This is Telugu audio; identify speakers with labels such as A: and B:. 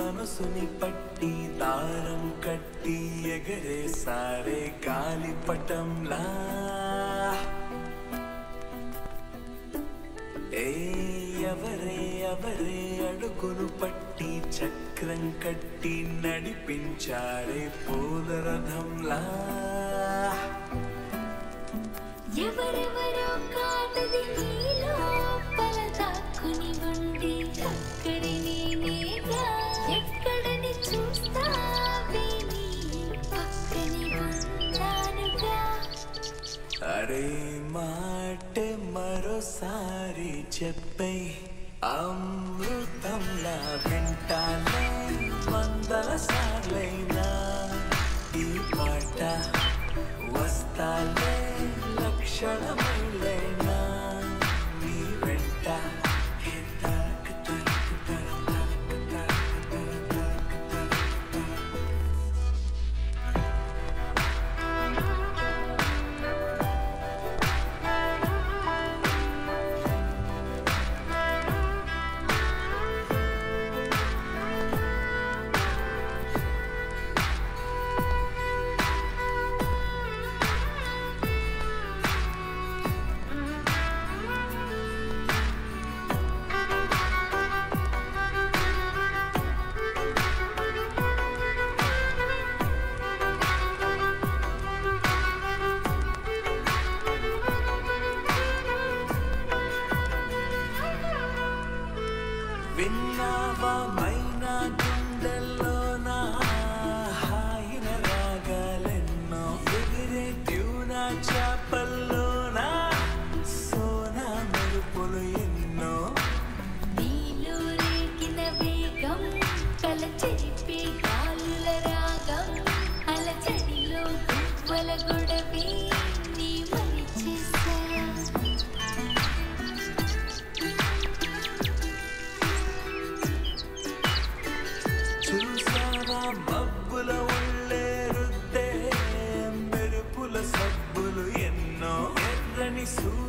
A: మనసుని పట్టి దారం కట్టి ఎగరే సారే గాలిపటంలా ఏ ఎవరే ఎవరే అడుగును పట్టి చక్రం కట్టి నడిపించారే పూలరథంలా
B: ఎవరెవరో కాదది నీలో పల దాక్కుని ఉండి అక్కడి నేనేగా ఎక్కడని చూస్తావే నీ పక్కని ఉన్నానుగా
A: అరే మాటే మరోసారి చెప్పై అమృతంలా వింటానే వందల సార్లైనా ఈ పాట వస్తాలే లక్షణ మైలైనా నీ వెంట హే తరక తరక తరక తరక తరక తరక విన్నావా మైనా గుండెల్లో నా హాయిన రాగాలెన్నో ఎగిరే ట్యూనా చేపల్లోనా సోనా మెరుపులు ఎన్నో
B: నీలో రేగిన వేగం కల చెరిపే గాలుల రాగం అలచడిలో గువ్వల గొడవే నీ మరిచేసా
A: చూసావా మబ్బుల ఒళ్ళే రుద్దే మెరుపుల సబ్బులు ఎన్నో ఎర్రని సూ